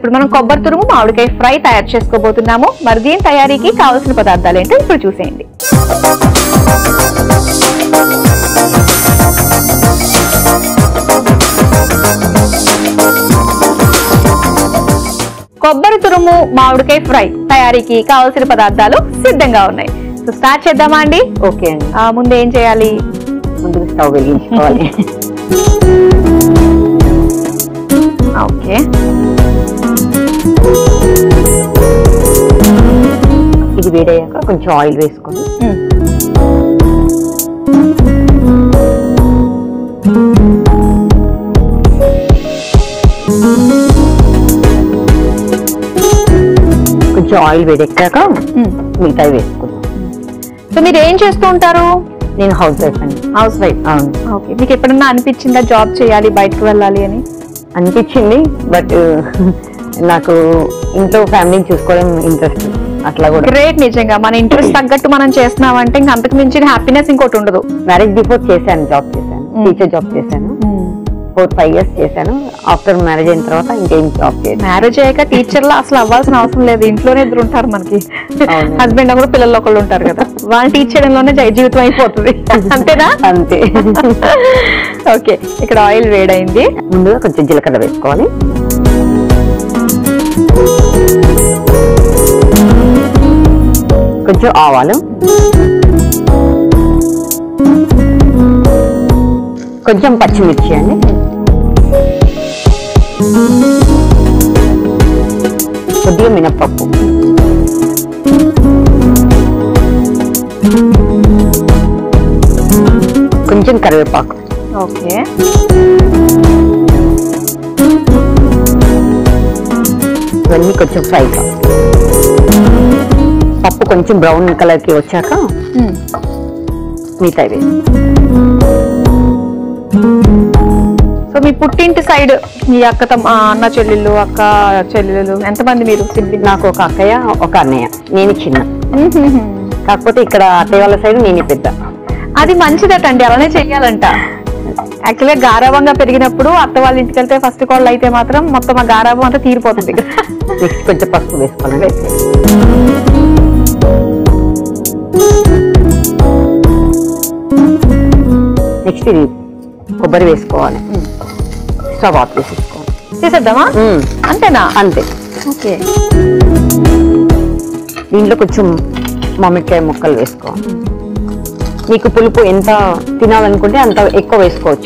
ఇప్పుడు మనం కొబ్బరి తురుము మామిడికాయ ఫ్రై తయారు చేసుకోబోతున్నాము మరి దీని తయారీకి కావాల్సిన పదార్థాలు ఏంటో ఇప్పుడు చూసేయండి కొబ్బరి తురుము మామిడికాయ ఫ్రై తయారీకి కావాల్సిన పదార్థాలు సిద్ధంగా ఉన్నాయి సో స్టార్ట్ చేద్దామా అండి ఓకే అండి ఆ, ముందు ఏం చేయాలి ముందుగా స్టవ్ వెలిగించుకోవాలి ఓకే ఇది వేడయ్యాక కొంచెం ఆయిల్ వేసుకొని ఉమ్. కొంచెం ఆయిల్ వేడెక్కాక ఉమ్. మిగతాయి వేసుకుందాం సో మీరు ఏం చేస్తూ ఉంటారు నేను హౌస్ వైఫ్ అండి హౌస్ వైఫ్ అవును ఓకే మీకు ఎప్పుడన్నా అనిపించిందా జాబ్ చేయాలి బయటకు వెళ్ళాలి అని అనిపించింది బట్ నాకు ఇంట్లో ఫ్యామిలీని చూసుకోవడం ఇంట్రెస్ట్ అట్లా కూడా గ్రేట్ నిజంగా మన ఇంట్రెస్ట్ తగ్గట్టు మనం చేస్తున్నామంటే ఇంకా అంతకు మించిన హ్యాపీనెస్ ఇంకోటి ఉండదు మ్యారేజ్ బిఫోర్ చేశాను జాబ్ చేశాను Mm. టీచర్ జాబ్ చేశాను ఫోర్ ఫైవ్ ఇయర్స్ చేశాను ఆఫ్టర్ మ్యారేజ్ అయిన తర్వాత ఇంకేం జాబ్ చేయలేదు మ్యారేజ్ అయ్యాక టీచర్ లా అసలు అవ్వాల్సిన అవసరం లేదు ఇంట్లోనే ఇద్దరు ఉంటారు మనకి అవును. హస్బెండ్ కూడా పిల్లలు ఒకళ్ళు ఉంటారు కదా వాళ్ళు టీచ్ చేయడంలోనే జై జీవితం అయిపోతుంది అంతేనా అంతే ఓకే ఇక్కడ ఆయిల్ వేడైంది ముందుగా కొంచెం జీలకర్ర వేసుకోవాలి కొంచెం ఆవాలు కొంచెం పచ్చిమిర్చి అండి కొద్దిగా మినప్పప్పు కొంచెం కరివేపాకు ఓకే ఇవన్నీ కొంచెం ఫ్రై పప్పు కొంచెం బ్రౌన్ కలర్ కి వచ్చాక మిగతా వేసి సో మీ పుట్టింటి సైడ్ మీ అక్క తమ్- ఆ, అన్న చెల్లెళ్ళు అక్క చెల్లెళ్ళు ఎంతమంది మీరు సిబ్లింగ్ నాకు ఒక అక్కయ్య ఒక అన్నయ్య నేను చిన్న కాకపోతే ఇక్కడ అత్తయ్య వాళ్ళ సైడ్ నేనే పెద్ద అది మంచిదటండి అలానే చెయ్యాలంట యాక్చువల్గా గారాబంగా పెరిగినప్పుడు అత్త వాళ్ళ ఇంటికి వెళ్తే ఫస్ట్ కాల్ అయితే మాత్రం మొత్తం ఆ గారాబం అంతా తీరిపోతుంది నెక్స్ట్ కొంచెం పసుపు వేసుకోవాలండి నెక్స్ట్ ఇది కొబ్బరి వేసుకోవాలి స్టవ్ ఆఫ్ చేసేసుకోవాలి చేసేద్దామా మ్మ్. అంతేనా అంతే ఓకే దీంట్లో కొంచెం మామిడికాయ ముక్కలు వేసుకోవాలి మీకు పులుపు ఎంత తినాలనుకుంటే అంత ఎక్కువ వేసుకోవచ్చు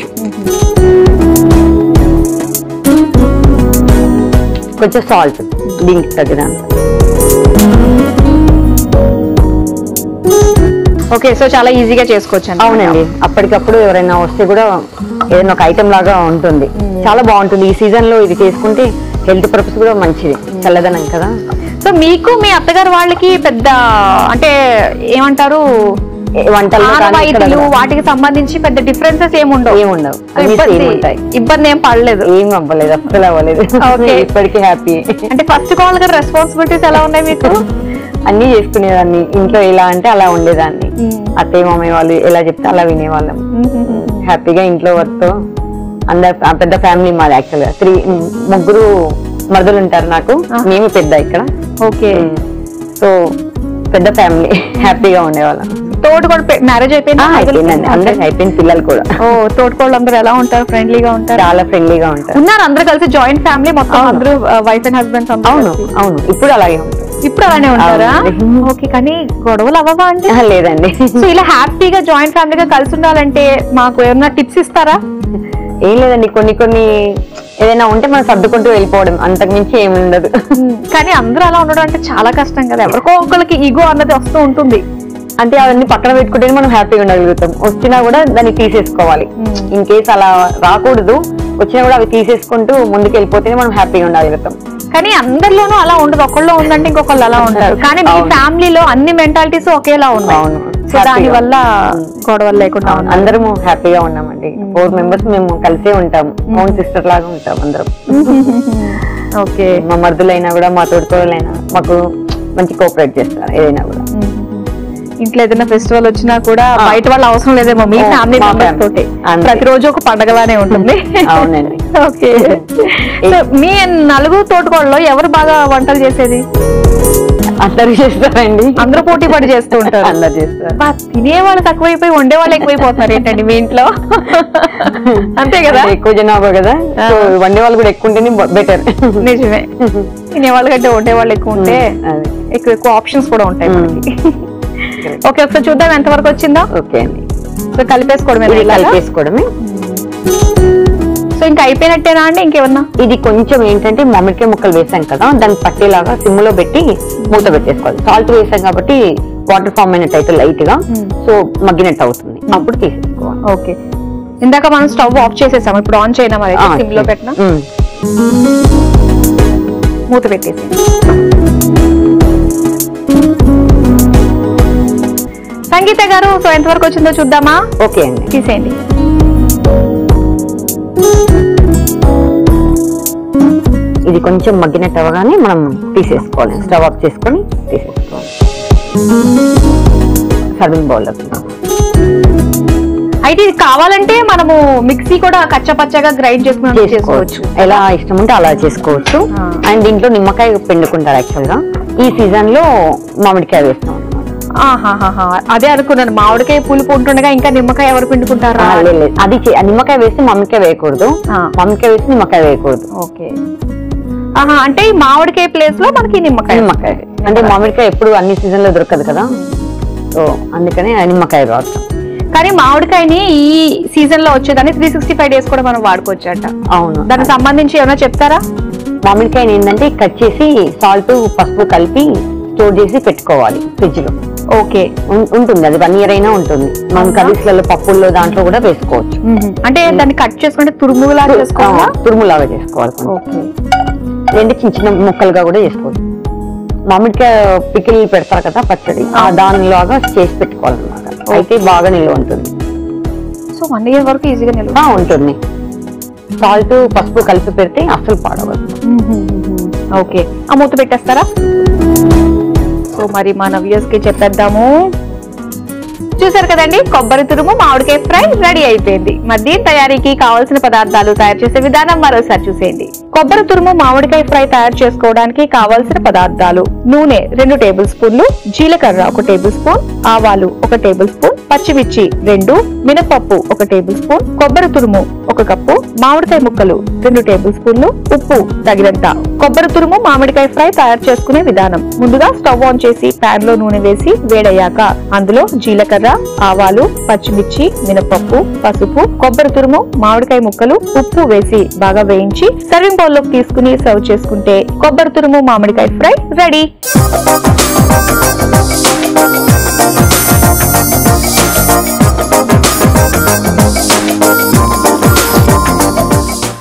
కొంచెం సాల్ట్ దీనికి తగినంత ఓకే సో చాలా ఈజీగా చేసుకోవచ్చు అండి అవునండి అప్పటికప్పుడు ఎవరైనా వస్తే కూడా ఏదైనా ఒక ఐటెం లాగా ఉంటుంది చాలా బాగుంటుంది ఈ సీజన్ లో ఇది చేసుకుంటే హెల్త్ పర్పస్ కూడా మంచిది చల్లదనం కదా సో మీకు మీ అత్తగారు వాళ్ళకి పెద్ద అంటే ఏమంటారు ఏ వంటల్లో కానీ ఇక్కడ ఆనవాయితీలు కూడా వాటికి సంబంధించి పెద్ద డిఫరెన్సెస్ ఏముండవు ఏముండవు సో అన్ని ఇబ్బంది సేమ్ ఉంటాయి ఇబ్బంది ఏం పడలేదు ఏం అవ్వలేదు అస్సలు అవ్వలేదు Okay. ఇప్పటికీ హ్యాపీ అంటే ఫస్ట్ కాల్ గా రెస్పాన్సిబిలిటీస్ ఎలా ఉన్నాయి మీకు అన్ని చేసుకునేదాన్ని ఇంట్లో ఎలా అంటే అలా ఉండేదాన్ని మ్మ్. అత్తయ్య మమ్మీ వాళ్ళు ఎలా చెప్తే అలా వినేవాళ్ళం హ్యాపీగా ఇంట్లో వర్క్ అందరు ఆ పెద్ద ఫ్యామిలీ మాది యాక్చువల్ గా త్రీ ముగ్గురు మరుదులు ఉంటారు నాకు Ah. మేము పెద్ద ఇక్కడ ఓకే సో పెద్ద ఫ్యామిలీ హ్యాపీగా ఉండేవాళ్ళం తోడు కూడా మ్యారేజ్ అయిపోయింది ఆ, అయిపోయిందండి అందరికి అయిపోయింది పిల్లలు కూడా ఓ తోడుకోళ్ళు అందరూ ఎలా ఉంటారు ఫ్రెండ్లీగా ఉంటారు చాలా ఫ్రెండ్లీగా ఉంటారు ఉన్నారు అందరూ కలిసి జాయింట్ ఫ్యామిలీ మొత్తం అవును. అందరూ వైఫ్ అండ్ హస్బెండ్స్ అవును అవును ఇప్పుడు అలాగే ఉంటుంది ఇప్పుడు అలానే ఉంటారా అవునండి. ఓకే కానీ గొడవలు అవ్వవా అండి ఆహా, లేదండి సో ఇలా హ్యాపీగా జాయింట్ ఫ్యామిలీగా కలిసి ఉండాలంటే మాకు ఏమన్నా టిప్స్ ఇస్తారా ఏం లేదండి కొన్ని కొన్ని ఏదైనా ఉంటే మనం సర్దుకుంటూ వెళ్ళిపోవడం అంతకు మించి ఏమి ఉండదు కానీ అందరూ అలా ఉండడం అంటే చాలా కష్టం కదా ఎవరికో ఒకరికి ఈగో అన్నది వస్తూ ఉంటుంది అంటే అవన్నీ పక్కన పెట్టుకుంటే మనం హ్యాపీగా ఉండగలుగుతాం వచ్చినా కూడా దాన్ని తీసేసుకోవాలి మ్మ్. ఇన్ కేస్ అలా రాకూడదు వచ్చినా కూడా అవి తీసేసుకుంటూ ముందుకు వెళ్ళిపోతేనే మనం హ్యాపీగా ఉండగలుగుతాం కానీ అందరిలోనూ అలా ఉండదు ఒకళ్ళు ఉందంటే ఇంకొకళ్ళు అలా ఉంటారు కానీ మీ అవును. ఫ్యామిలీలో అన్ని మెంటాలిటీస్ ఒకేలా ఉన్నాయి అవును సో దాని హ్యాపీగా. వల్ల గొడవలు లేకుండా అవును, ఉన్నాయి అందరము హ్యాపీగా ఉన్నామండి ఫోర్ మెంబర్స్ మేము కలిసే ఉంటాం ఓన్ సిస్టర్ లాగా ఉంటాం అందరం ఓకే మా మరుదులైనా కూడా మా తోడుకోవాలైనా మాకు మంచి కోఆపరేట్ చేస్తారు ఏదైనా కూడా ఇంట్లో ఏదైనా ఫెస్టివల్ వచ్చినా కూడా ఆ. బయట వాళ్ళు అవసరం లేదేమో మీ ఓ, ఫ్యామిలీ మా మెంబర్స్ family. తోటి అంతే. ప్రతిరోజు ఒక పండగలానే ఉంటుంది అవునండి ఓకే సో మీ నలుగురు తోటకోళ్ళలో ఎవరు బాగా వంటలు చేసేది అందరు చేస్తారండి అందరూ పోటీ పడి చేస్తూ ఉంటారు అందరు చేస్తారు బా, తినేవాళ్ళు తక్కువైపోయి వండేవాళ్ళు ఎక్కువైపోతున్నారు ఏంటండి మీ ఇంట్లో అంతే కదా అంటే ఎక్కువ జనాభా కదా సో వండే వాళ్ళు కూడా ఎక్కువ ఉంటేనే బెటర్ నిజమే తినేవాళ్ళ కంటే వండేవాళ్ళు ఎక్కువ ఉంటే అదే ఎక్కువ ఎక్కువ ఆప్షన్స్ కూడా ఉంటాయి మనకి ఓకే ఒకసారి చూద్దాం ఎంత వరకు వచ్చిందో ఓకే అండి సో కలిపేసుకోవడమే ఇది ఇలాగా? కలిపేసుకోవడమే సో ఇంకా అయిపోయినట్టేనా అండి ఇంకేమన్నా ఇది కొంచెం ఏంటంటే మామిడికాయ ముక్కలు వేసాం కదా దాన్ని పట్టేలాగా సిమ్ లో పెట్టి మూత పెట్టేసుకోవాలి సాల్ట్ వేసాం కాబట్టి వాటర్ ఫామ్ అయినట్టు అయితే లైట్ గా Hmm. సో మగ్గినట్టు అవుతుంది అప్పుడు తీసేసుకోవాలి ఓకే ఇందాక మనం స్టవ్ ఆఫ్ చేసేసాం ఇప్పుడు ఆన్ చేయనా మరి ఆ, సిమ్ లో పెట్టినా ఉమ్. మూత పెట్టేసి సంగీత గారు సో ఎంతవరకు వచ్చిందో చూద్దామా ఓకే అండి తీసేయండి ఇది కొంచెం మగ్గినట్టు అవగానే మనం తీసేసుకోవాలి స్టవ్ ఆఫ్ చేసుకొని తీసేసుకోవాలి సర్వింగ్ బౌల్ అయితే ఇది కావాలంటే మనము మిక్సీ కూడా కచ్చపచ్చగా గ్రైండ్ చేసుకుని చేసుకోవచ్చు చేసుకోవచ్చు ఎలా ఇష్టం ఉంటే అలా చేసుకోవచ్చు ఆ. అండ్ దీంట్లో నిమ్మకాయ పిండుకుంటారు యాక్చువల్ గా ఈ సీజన్ లో మామిడికాయ వేస్తాం అన్నమాట. ఆహాహాహా. అదే అనుకున్నాను మామిడికాయ పులుపు ఉంటుండగా ఇంకా నిమ్మకాయ ఎవరు పిండుకుంటారా ఆ, లేదు, లేదు. అది చే- నిమ్మకాయ వేస్తే మామిడికాయ వేయకూడదు ఆ. మామిడికాయ వేస్తే నిమ్మకాయ వేయకూడదు ఓకే ఆహా అంటే ఈ మామిడికాయ ప్లేస్ లో మనకి నిమ్మకాయ నిమ్మకాయ అంటే మామిడికాయ ఎప్పుడు అన్ని సీజన్ లో దొరకదు కదా సో అందుకని ఆ నిమ్మకాయ వాడతాం కానీ మామిడికాయని ఈ సీజన్ లో వచ్చేదాన్ని త్రీ సిక్స్టీ ఫైవ్ డేస్ కూడా మనం వాడుకోవచ్చు అంట అవును దానికి సంబంధించి ఏమైనా చెప్తారా మామిడికాయని ఏంటంటే కట్ చేసి సాల్ట్ పసుపు కలిపి స్టోర్ చేసి పెట్టుకోవాలి ఫ్రిడ్జ్ లో ఓకే ఉం- ఉంటుంది అది వన్ ఇయర్ అయినా ఉంటుంది మనం అవునా? కర్రీస్లలో పప్పుల్లో దాంట్లో కూడా వేసుకోవచ్చు అంటే దాన్ని కట్ చేసుకుంటే తురుములా చేసుకోవాలా ఆ, తురుములాగా చేసుకోవాలి కొంచెం. ఓకే లేదంటే చిన్న చిన్న ముక్కలుగా కూడా చేసుకోవచ్చు మామిడికాయ పికిల్ పెడతారు కదా పచ్చడి ఆ దానిలాగా చేసి పెట్టుకోవాలన్నమాట అయితే బాగా నిల్వ ఉంటుంది సో వన్ ఇయర్ వరకు ఈజీగా నిల్వ ఆ, ఉంటుంది సాల్ట్ పసుపు కలిపి పెడితే అస్సలు పాడవదు ఓకే ఆ మూత పెట్టేస్తారా సో మరి మన వ్యూస్ కి చెప్పేద్దాము చూసారు కదండి కొబ్బరి తురుము మామిడికాయ ఫ్రై రెడీ అయిపోయింది మరి దీని తయారీకి కావాల్సిన పదార్థాలు తయారు చేసే విధానం మరోసారి చూసేయండి కొబ్బరి తురుము మామిడికాయ ఫ్రై తయారు చేసుకోవడానికి కావాల్సిన పదార్థాలు నూనె రెండు టేబుల్ స్పూన్లు జీలకర్ర ఒక టేబుల్ స్పూన్ ఆవాలు ఒక టేబుల్ స్పూన్ పచ్చిమిర్చి రెండు మినపప్పు ఒక టేబుల్ స్పూన్ కొబ్బరి తురుము ఒక కప్పు మామిడికాయ ముక్కలు రెండు టేబుల్ స్పూన్లు ఉప్పు తగినంత కొబ్బరి తురుము మామిడికాయ ఫ్రై తయారు చేసుకునే విధానం ముందుగా స్టవ్ ఆన్ చేసి పాన్ లో నూనె వేసి వేడయ్యాక అందులో జీలకర్ర ఆవాలు పచ్చిమిర్చి మినపప్పు పసుపు కొబ్బరి తురుము మామిడికాయ ముక్కలు ఉప్పు వేసి బాగా వేయించి సర్వింగ్ బౌల్ లోకి తీసుకుని సర్వ్ చేసుకుంటే కొబ్బరి తురుము మామిడికాయ ఫ్రై రెడీ